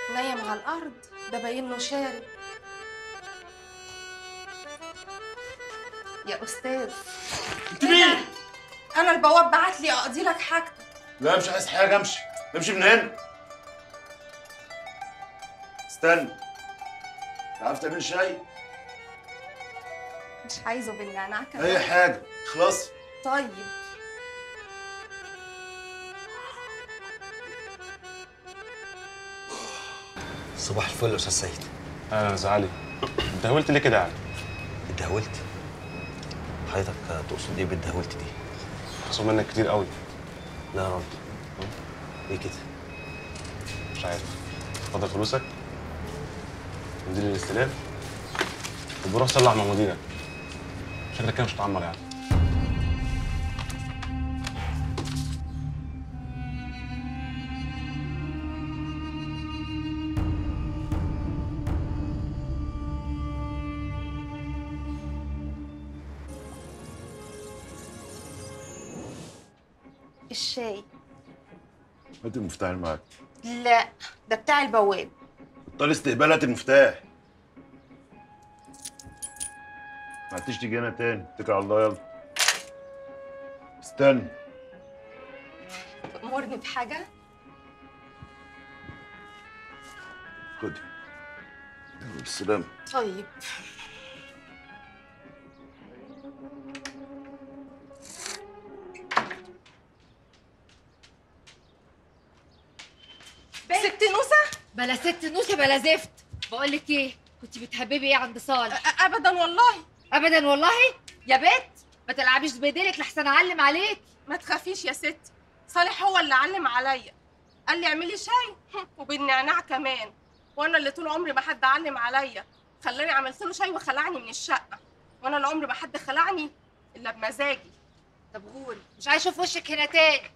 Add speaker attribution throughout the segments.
Speaker 1: نايم على الارض ده باين له شارب يا استاذ
Speaker 2: انت مين؟
Speaker 1: انا البواب بعت لي اقضي لك حاجتك
Speaker 2: لا مش عايز حاجه امشي امشي من هنا استنى عارف تعمل شاي
Speaker 1: مش عايزه بالنعناع كمان
Speaker 2: اي حاجه خلاص
Speaker 1: طيب
Speaker 3: صباح الفل يا استاذ سيد
Speaker 4: اهلا يا علي اتدهولت ليه كده يعني؟
Speaker 3: اتدهولت حضرتك تقصد ايه بالدهولت دي
Speaker 4: خصم منك كتير قوي
Speaker 3: لا يا راجل ليه كده
Speaker 4: مش عارف اتفضل فلوسك مدير الاستلام وبروح صلح مع مديرك شكلك كده مش هتعمر يعني
Speaker 1: الشاي
Speaker 2: هات المفتاح اللي معاك
Speaker 1: لا ده بتاع البواب
Speaker 2: بطل استقبال هات المفتاح ما عدتش تيجي هنا تاني اتكل على الله يلا استنى
Speaker 1: تأمرني بحاجة
Speaker 2: خد يلا بالسلامة
Speaker 1: طيب ست نوسة
Speaker 5: بلا ست نوسه بلا زفت بقول لك ايه كنت بتحببي ايه عند صالح
Speaker 1: أ- ابدا والله
Speaker 5: ابدا والله يا بت ما تلعبيش بايديك لحسن اعلم عليك
Speaker 1: ما تخافيش يا ستي صالح هو اللي علم عليا قال لي اعملي شاي وبالنعناع كمان وانا اللي طول عمري ما حد علم عليا خلاني عملت له شاي وخلعني من الشقه وانا لا عمري ما حد خلعني الا بمزاجي
Speaker 5: طب غوري مش عايز اشوف وشك هنا تاني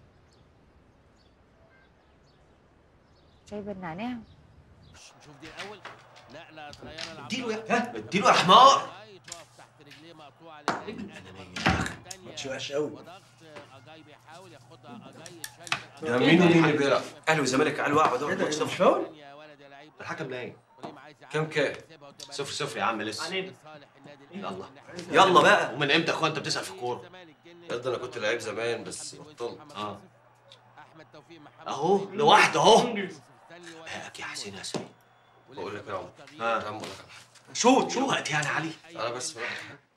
Speaker 5: شاي بالنعناع
Speaker 6: شوف دي الاول نقله صغيره
Speaker 3: اديله يا ها اديله يا حمار
Speaker 6: تقف تحت رجليه مقطوعه للنادي
Speaker 3: ماتش وحش قوي
Speaker 6: وضغط اجاي بيحاول ياخدها اجاي يتشل
Speaker 3: ده مين ومين اللي بيلعب؟ اهلي وزمالك قالوا واحد
Speaker 7: ايه ده
Speaker 3: ماتش
Speaker 7: مش
Speaker 3: صفر
Speaker 7: فاول؟
Speaker 6: يا ولد يا لعيب
Speaker 3: الحكم نايم
Speaker 6: وليه عايز يعدي
Speaker 3: كام كام؟
Speaker 6: يسيبها وتبقى
Speaker 3: صفر صفر يا عم لسه
Speaker 7: علينا
Speaker 6: صالح النادي
Speaker 3: يلا
Speaker 6: الأهلي.
Speaker 3: يلا بقى ومن امتى يا اخويا انت بتسال في الكوره؟
Speaker 6: الزمالك جني.
Speaker 3: يا ده انا كنت لعيب زمان بس بطلت اه
Speaker 6: احمد توفيق محمد
Speaker 3: اهو لوحده اهو
Speaker 6: ستانلي ولد
Speaker 3: هاك يا حسين يا سيد بقول لك يا عم
Speaker 6: تغيير.
Speaker 3: ها يا عم بقول لك على حاجة. شوت شو وقت يعني علي انا بس بقى.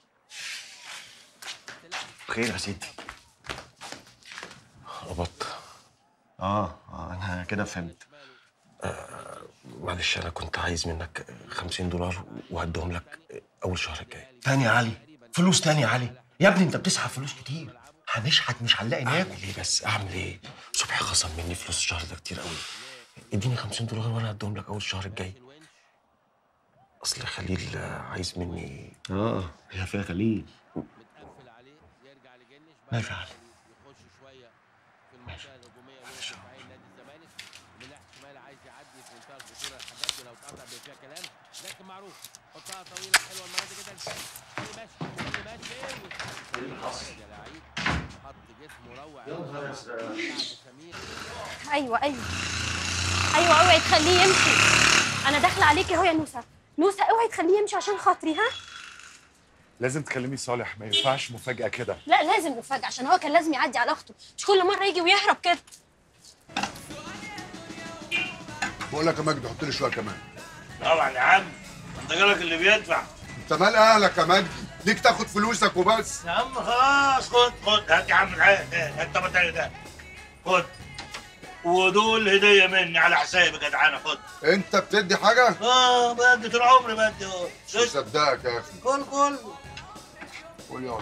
Speaker 2: خير يا سيدي
Speaker 4: قبضت
Speaker 2: اه اه انا كده فهمت
Speaker 4: معلش انا كنت عايز منك 50 دولار وهديهم لك اول شهر الجاي
Speaker 7: تاني يا علي فلوس تاني يا علي يا ابني انت بتسحب فلوس كتير هنشحت مش هنلاقي ناكل
Speaker 4: اعمل ايه بس اعمل ايه صبحي خصم مني فلوس الشهر ده كتير قوي اديني 50 دولار وانا هديهم لك اول الشهر الجاي اصل خليل عايز مني
Speaker 2: اه هي فيها خليل
Speaker 6: متقفل عليه يرجع لجنش
Speaker 7: ماشي يا علي
Speaker 6: يخش شويه في المنطقه الهجوميه والدفاعيه نادي الزمالك من ناحيه الشمال عايز يعدي في منتهى الخطوره الحاجات دي لو اتقطع بيبقى فيها كلام لكن معروف حطها طويله حلوه المره دي جدا اللي ماشي اللي ماشي اللي حصل يا لعيب حط جسمه روع يا نهار سمير
Speaker 8: ايوه ايوه ايوه اوعي تخليه يمشي انا داخله عليكي اهو يا نوسه نوسه اوعي تخليه يمشي عشان خاطري ها
Speaker 9: لازم تكلمي صالح ما ينفعش مفاجأة كده
Speaker 8: لا لازم مفاجاه عشان هو كان لازم يعدي على اخته مش كل مره يجي ويهرب كده
Speaker 10: بقول لك يا مجدي حط لي شويه كمان
Speaker 11: طبعا يا عم انت جالك اللي بيدفع
Speaker 10: انت مال اهلك يا مجدي ليك تاخد فلوسك وبس
Speaker 11: يا عم خلاص خد خد هات يا عم الحاجة انت بتاعي ده خد ودول هدية مني على حسابي يا جدعانة خد
Speaker 10: انت بتدي حاجه
Speaker 11: اه بدي طول عمري بدي اهو
Speaker 10: مش مصدقك يا اخي
Speaker 11: كل كل
Speaker 10: قول يا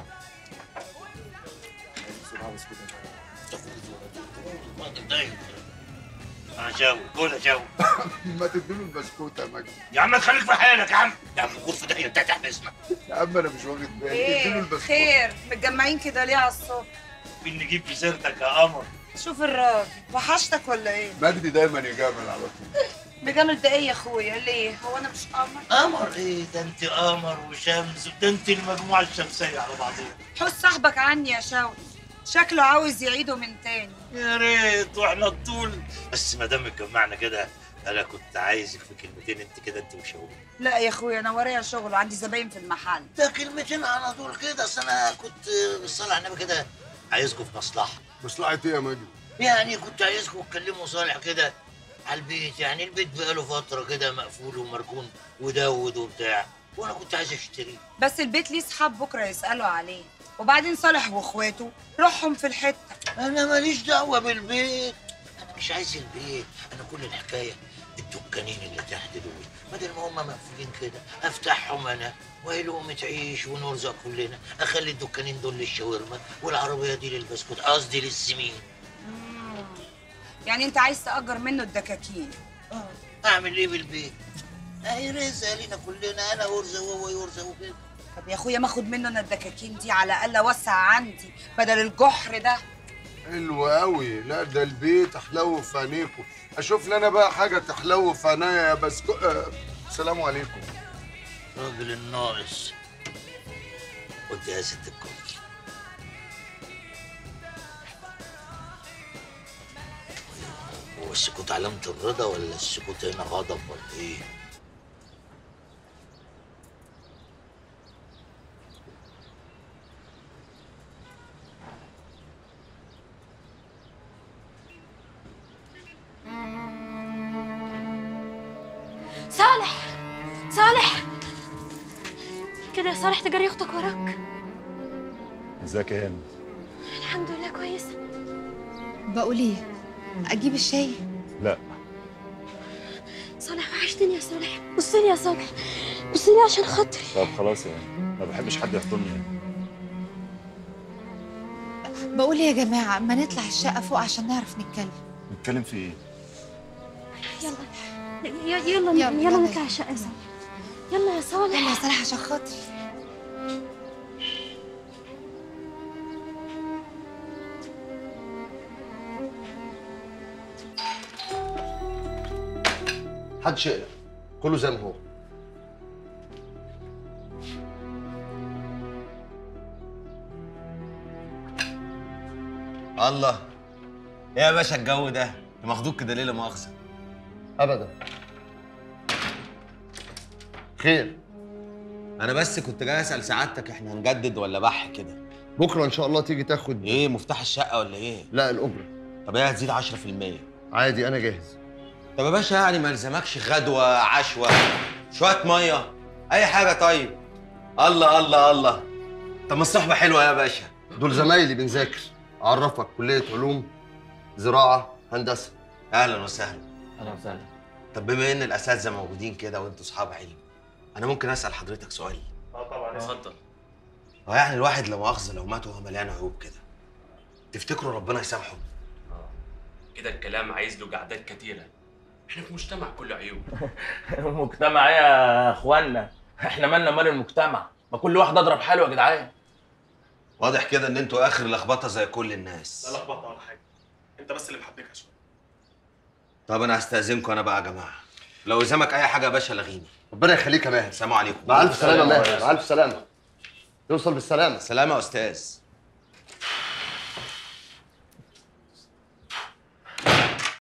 Speaker 11: ما تتضايق انا شاوي كل يا شاوي
Speaker 10: ما تديله البسكوت يا مجدي
Speaker 11: يا عم خليك في حالك يا عم يا عم خد في داهية انت تحت اسمك
Speaker 10: يا عم انا مش واخد بالي اديله البسكوت
Speaker 12: خير متجمعين كده ليه على الصبح
Speaker 11: مين نجيب في سيرتك يا قمر
Speaker 12: شوف الراجل وحشتك ولا ايه
Speaker 10: مجدي دايما يجامل على طول
Speaker 12: مجامل ده ايه يا اخويا ليه هو انا مش قمر
Speaker 11: قمر ايه ده انت قمر وشمس ده انت المجموعة الشمسية على بعضها
Speaker 12: حس صاحبك عني يا شوقي شكله عاوز يعيده من تاني
Speaker 11: يا ريت واحنا الطول بس ما دام اتجمعنا كده انا كنت عايزك في كلمتين انت كده انت وشاوي
Speaker 12: لا يا اخويا انا ورايا شغل وعندي زباين في المحل
Speaker 11: ده كلمتين على طول كده اصل انا كنت بالصلاه على النبي كده عايزكم في مصلحه
Speaker 10: مصلحة ايه يا مجدي؟
Speaker 11: يعني كنت عايزكم تكلموا صالح كده على البيت يعني البيت بقاله فتره كده مقفول ومركون ودود وبتاع وانا كنت عايز اشتريه
Speaker 12: بس البيت ليه صحاب بكره يسالوا عليه وبعدين صالح واخواته روحهم في الحته
Speaker 11: انا ماليش دعوه بالبيت انا مش عايز البيت انا كل الحكايه الدكانين اللي تحت دول بدل ما هم مقفولين كده افتحهم انا وهي لقمة عيش ونرزق كلنا اخلي الدكانين دول للشاورما والعربيه دي للبسكوت قصدي للسمين
Speaker 12: يعني انت عايز تاجر منه الدكاكين
Speaker 11: اعمل ايه بالبيت اهي رزق لينا كلنا انا يرزق وهو يرزق وكده
Speaker 12: طب يا اخويا ما اخد منه انا الدكاكين دي على الاقل اوسع عندي بدل الجحر ده
Speaker 10: حلو قوي لا ده البيت حلو في عينيكم اشوف لنا بقى حاجه تحلو في عينيا يا بسكو آه، السلام عليكم
Speaker 11: راجل الناقص قلت يا ست الكل هو السكوت علامة الرضا ولا السكوت هنا غضب ولا ايه؟
Speaker 8: صالح صالح كده يا صالح تجري اختك وراك
Speaker 9: ازيك يا هند
Speaker 8: الحمد لله كويسه
Speaker 5: بقول ايه اجيب الشاي
Speaker 9: لا
Speaker 8: صالح وحشتني يا صالح بص لي يا صالح بص لي عشان خاطري
Speaker 9: طب خلاص يعني ما بحبش حد يحضني يعني.
Speaker 5: بقول ايه يا جماعه ما نطلع الشقه فوق عشان نعرف نتكلم
Speaker 9: نتكلم في ايه
Speaker 8: يلا يلا يلا, يلا, يلا نطلع الشقه يا صالح يلا يا صالح
Speaker 5: يلا يا صالح عشان خاطري
Speaker 13: محدش يقلق كله زي ما هو
Speaker 4: الله ايه يا باشا الجو ده مخدوق كده ليه لا مؤاخذه
Speaker 13: ابدا خير
Speaker 4: انا بس كنت جاي اسال سعادتك احنا هنجدد ولا بح كده
Speaker 13: بكره ان شاء الله تيجي تاخد
Speaker 4: ايه مفتاح الشقه ولا ايه
Speaker 13: لا الاجره
Speaker 4: طب ايه هتزيد 10%
Speaker 13: عادي انا جاهز
Speaker 4: طب يا باشا يعني ما يلزمكش غدوه عشوه شويه ميه اي حاجه طيب الله الله الله طب ما الصحبه حلوه يا باشا
Speaker 13: دول زمايلي بنذاكر اعرفك كليه علوم زراعه هندسه
Speaker 4: اهلا وسهلا
Speaker 3: اهلا وسهلا
Speaker 4: طب بما ان الاساتذه موجودين كده وانتوا اصحاب علم انا ممكن اسال حضرتك سؤال
Speaker 3: اه طبعا اتفضل
Speaker 4: هو يعني الواحد لا مؤاخذه لو مات وهو مليان عيوب كده تفتكروا ربنا يسامحه
Speaker 14: كده الكلام عايز له قعدات كتيرة احنا في مجتمع كله عيوب
Speaker 3: المجتمع ايه يا اخوانا احنا مالنا مال المجتمع ما كل واحد اضرب حاله يا جدعان
Speaker 4: واضح كده ان انتوا اخر لخبطه زي كل الناس
Speaker 7: لا لخبطه ولا حاجه انت بس اللي محبكها شويه
Speaker 4: طب انا هستاذنكم انا بقى يا جماعه لو يلزمك اي حاجه يا باشا لغيني
Speaker 13: ربنا يخليك يا ماهر
Speaker 4: السلام عليكم
Speaker 13: مع الف سلامه يا ماهر مع الف سلامه يوصل بالسلامه
Speaker 4: سلامه يا استاذ